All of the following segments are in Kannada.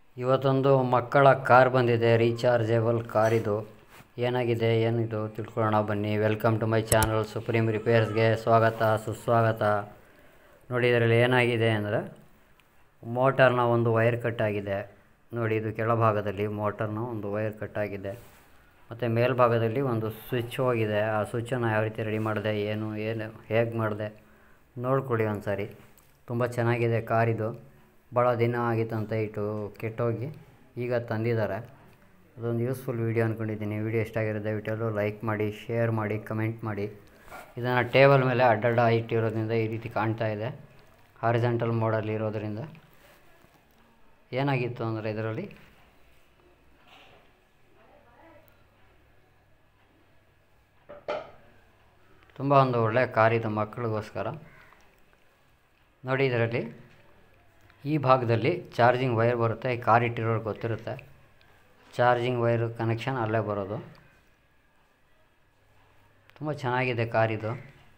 ಇವತ್ತೊಂದು ಮಕ್ಕಳ ಕಾರ್ ಬಂದಿದೆ ರೀಚಾರ್ಜೇಬಲ್ ಕಾರ್ ಇದು ಏನಾಗಿದೆ ಏನಿದು ತಿಳ್ಕೊಳ್ಳೋಣ ಬನ್ನಿ welcome to my channel supreme ರಿಪೇರ್ಸ್ಗೆ ಸ್ವಾಗತ ಸುಸ್ವಾಗತ ನೋಡಿ ಇದರಲ್ಲಿ ಏನಾಗಿದೆ ಅಂದರೆ ಮೋಟರ್ನ ಒಂದು ವೈರ್ ಕಟ್ ಆಗಿದೆ ನೋಡಿ ಇದು ಕೆಳಭಾಗದಲ್ಲಿ ಮೋಟರ್ನ ಒಂದು ವೈರ್ ಕಟ್ ಆಗಿದೆ ಮತ್ತು ಮೇಲ್ಭಾಗದಲ್ಲಿ ಒಂದು ಸ್ವಿಚ್ ಹೋಗಿದೆ ಆ ಸ್ವಿಚ್ಚನ್ನು ಯಾವ ರೀತಿ ರೆಡಿ ಮಾಡಿದೆ ಏನು ಏನು ಹೇಗೆ ಮಾಡಿದೆ ನೋಡ್ಕೊಳ್ಳಿ ಒಂದು ಸಾರಿ ತುಂಬ ಚೆನ್ನಾಗಿದೆ ಕಾರಿದು ಭಾಳ ದಿನ ಆಗಿತ್ತಂತ ಇಟ್ಟು ಕೆಟ್ಟೋಗಿ ಈಗ ತಂದಿದ್ದಾರೆ ಅದೊಂದು ಯೂಸ್ಫುಲ್ ವೀಡಿಯೋ ಅಂದ್ಕೊಂಡಿದ್ದೀನಿ ವೀಡಿಯೋ ಇಷ್ಟ ಆಗಿರೋ ದಯವಿಟ್ಟು ಎಲ್ಲರೂ ಲೈಕ್ ಮಾಡಿ ಶೇರ್ ಮಾಡಿ ಕಮೆಂಟ್ ಮಾಡಿ ಇದನ್ನು ಟೇಬಲ್ ಮೇಲೆ ಅಡ್ಡಡ್ಡ ಇಟ್ಟಿರೋದ್ರಿಂದ ಈ ರೀತಿ ಕಾಣ್ತಾ ಇದೆ ಹಾರಿಜೆಂಟಲ್ ಮೋಡಲ್ಲಿ ಇರೋದರಿಂದ ಏನಾಗಿತ್ತು ಅಂದರೆ ಇದರಲ್ಲಿ ತುಂಬ ಒಂದು ಒಳ್ಳೆಯ ಕಾರಿದು ಮಕ್ಕಳಿಗೋಸ್ಕರ ನೋಡಿ ಇದರಲ್ಲಿ ಈ ಭಾಗದಲ್ಲಿ ಚಾರ್ಜಿಂಗ್ ವೈರ್ ಬರುತ್ತೆ ಈ ಕಾರ್ ಇಟ್ಟಿರೋರು ಗೊತ್ತಿರುತ್ತೆ ಚಾರ್ಜಿಂಗ್ ವೈರ್ ಕನೆಕ್ಷನ್ ಅಲ್ಲೇ ಬರೋದು ತುಂಬ ಚೆನ್ನಾಗಿದೆ ಕಾರಿದು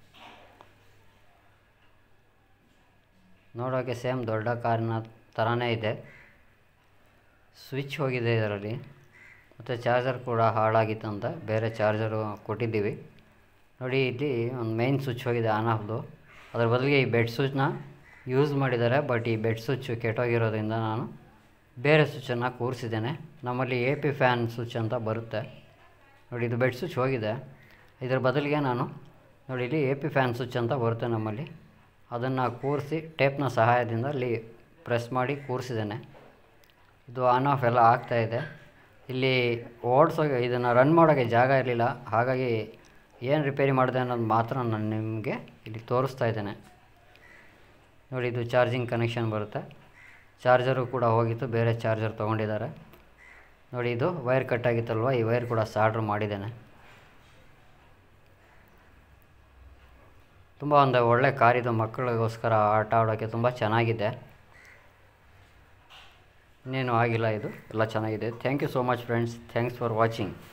ನೋಡೋಕ್ಕೆ ಸೇಮ್ ದೊಡ್ಡ ಕಾರಿನ ಥರನೇ ಇದೆ ಸ್ವಿಚ್ ಹೋಗಿದೆ ಇದರಲ್ಲಿ ಮತ್ತು ಚಾರ್ಜರ್ ಕೂಡ ಹಾಳಾಗಿತ್ತಂತ ಬೇರೆ ಚಾರ್ಜರು ಕೊಟ್ಟಿದ್ದೀವಿ ನೋಡಿ ಇಲ್ಲಿ ಒಂದು ಮೈನ್ ಸ್ವಿಚ್ ಹೋಗಿದೆ ಆನ್ ಆಫ್ದು ಅದ್ರ ಬದಲಿಗೆ ಈ ಬೆಡ್ ಸ್ವಿಚ್ನ ಯೂಸ್ ಮಾಡಿದ್ದಾರೆ ಬಟ್ ಈ ಬೆಡ್ ಸ್ವಿಚ್ ಕೆಟ್ಟೋಗಿರೋದ್ರಿಂದ ನಾನು ಬೇರೆ ಸ್ವಿಚ್ಚನ್ನು ಕೂರಿಸಿದ್ದೇನೆ ನಮ್ಮಲ್ಲಿ ಎ ಪಿ ಫ್ಯಾನ್ ಸ್ವಿಚ್ ಅಂತ ಬರುತ್ತೆ ನೋಡಿ ಇದು ಬೆಡ್ ಸ್ವಿಚ್ ಹೋಗಿದೆ ಇದರ ಬದಲಿಗೆ ನಾನು ನೋಡಿ ಇಲ್ಲಿ ಎ ಪಿ ಫ್ಯಾನ್ ಸ್ವಿಚ್ ಅಂತ ಬರುತ್ತೆ ನಮ್ಮಲ್ಲಿ ಅದನ್ನು ಕೂರಿಸಿ ಟೇಪ್ನ ಸಹಾಯದಿಂದ ಅಲ್ಲಿ ಪ್ರೆಸ್ ಮಾಡಿ ಕೂರಿಸಿದ್ದೇನೆ ಇದು ಆನ್ ಆಫ್ ಎಲ್ಲ ಆಗ್ತಾಯಿದೆ ಇಲ್ಲಿ ಓಡಿಸೋಕೆ ಇದನ್ನು ರನ್ ಮಾಡೋಕ್ಕೆ ಜಾಗ ಇರಲಿಲ್ಲ ಹಾಗಾಗಿ ಏನು ರಿಪೇರಿ ಮಾಡಿದೆ ಅನ್ನೋದು ಮಾತ್ರ ನಾನು ನಿಮಗೆ ಇಲ್ಲಿ ತೋರಿಸ್ತಾ ಇದ್ದೇನೆ ನೋಡಿ ಇದು ಚಾರ್ಜಿಂಗ್ ಕನೆಕ್ಷನ್ ಬರುತ್ತೆ ಚಾರ್ಜರು ಕೂಡ ಹೋಗಿತ್ತು ಬೇರೆ ಚಾರ್ಜರ್ ತೊಗೊಂಡಿದ್ದಾರೆ ನೋಡಿ ಇದು ವೈರ್ ಕಟ್ ಆಗಿತ್ತಲ್ವ ಈ ವೈರ್ ಕೂಡ ಸಾರ್ಡ್ರ್ ಮಾಡಿದ್ದೇನೆ ತುಂಬ ಒಂದು ಒಳ್ಳೆ ಕಾರಿದು ಮಕ್ಕಳಿಗೋಸ್ಕರ ಆಟ ಆಡೋಕ್ಕೆ ತುಂಬ ಚೆನ್ನಾಗಿದೆ ಇನ್ನೇನು ಆಗಿಲ್ಲ ಇದು ಎಲ್ಲ ಚೆನ್ನಾಗಿದೆ thank you so much friends thanks for watching